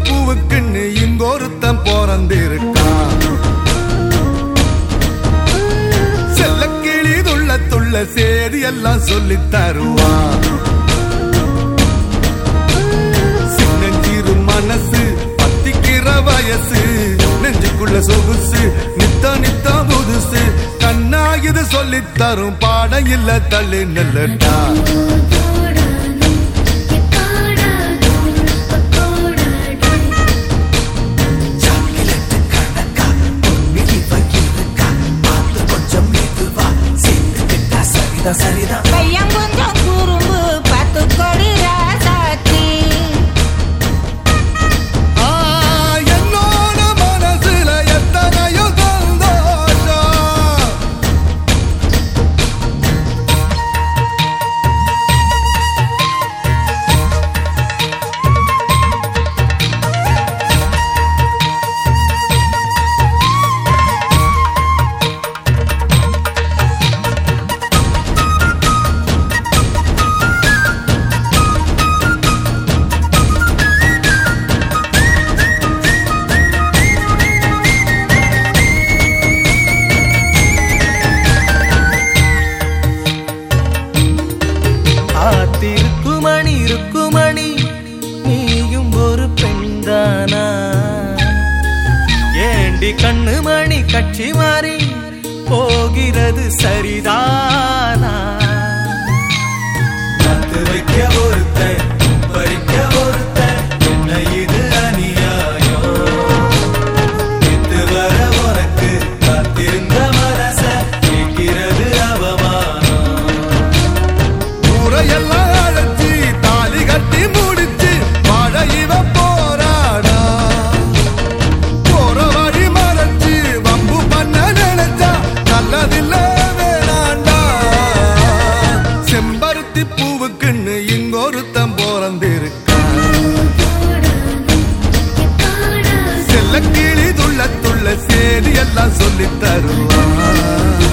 பூவுக்குன்னு இங்கொருத்தன் பிறந்திருக்கான் செல்லக்கிளி துள்ள துள்ள சேதி எல்லாம் சொல்லி தருவான் சின்னஞ்சிறு மனசு பத்திக்கிற வயசு நெஞ்சுக்குள்ள சொகுசு நித்த நித்த புதுசு கண்ணா இது சொல்லி தரும் பாடம் இல்ல தள்ளி நில்லட்டா பையன் கொஞ்சம் குறும்பு பத்து கொடி ராசாத்தி ஆ, என்னோட மனசுல எத்தனையோ சந்தோஷம் ஆத்திருக்குமணி இருக்குமணி நீயும் ஒரு பெண்தானா ஏண்டி கண்ணு மணி கட்சி மாறி போகிறது சரிதானா நட்டு வைக்க ஒருத்தன் பறிக்க ஒருத்தன் என்ன இது அநியாயம் நித்து வர உனக்கு காத்திருந்த மனச கேட்கிறது அவமானம் ஊரையெல்லாம் அழைச்சி தாலி கட்டி முடிச்சு வாழ இவ போராடா போற வழி மறைச்சு வம்பு பண்ண நினைச்சா நல்லதில்ல வேணாண்டா செம்பருத்தி பூவுக்குன்னு இங்கொருத்தன் பிறந்திருக்கான் செல்லக்கிளி துள்ள துள்ள சேதி எல்லாம் சொல்லி தருவான்